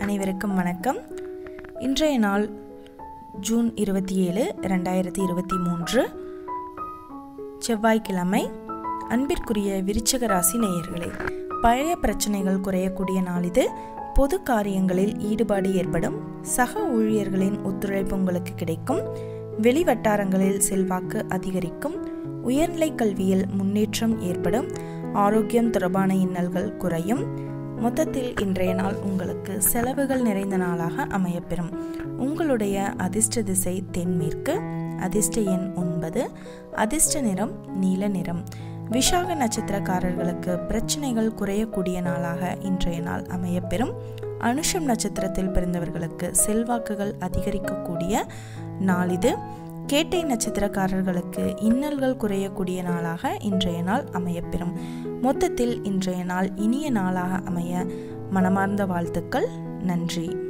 அனைவருக்கும் வணக்கம் இன்றைய நாள் ஜூன் இருபத்தி ஏழு ரெண்டாயிரத்தி இருபத்தி மூன்று செவ்வாய்க்கிழமை அன்பிற்குரிய விருச்சக ராசி நேயர்களே பழைய பிரச்சனைகள் குறையக்கூடிய நாள் இது பொது காரியங்களில் ஈடுபாடு ஏற்படும் சக ஊழியர்களின் ஒத்துழைப்பு உங்களுக்கு கிடைக்கும் வெளி வட்டாரங்களில் செல்வாக்கு அதிகரிக்கும் உயர்நிலை கல்வியில் முன்னேற்றம் ஏற்படும் ஆரோக்கியம் தொடர்பான இன்னல்கள் குறையும் மொத்தத்தில் இன்றைய நாள் உங்களுக்கு செலவுகள் நிறைந்த நாளாக அமையப்பெறும் உங்களுடைய அதிர்ஷ்ட திசை தென்மேற்கு அதிர்ஷ்ட எண் ஒன்பது அதிர்ஷ்ட நிறம் நீல நிறம் விஷாக நட்சத்திரக்காரர்களுக்கு பிரச்சனைகள் குறையக்கூடிய நாளாக இன்றைய நாள் அமையப்பெறும் அனுஷம் நட்சத்திரத்தில் பிறந்தவர்களுக்கு செல்வாக்குகள் அதிகரிக்கக்கூடிய நாள் இது கேட்டை நட்சத்திரக்காரர்களுக்கு இன்னல்கள் குறையக்கூடிய நாளாக இன்றைய நாள் அமையப்பெறும் மொத்தத்தில் இன்றைய நாள் இனிய நாளாக அமைய மனமார்ந்த வாழ்த்துக்கள் நன்றி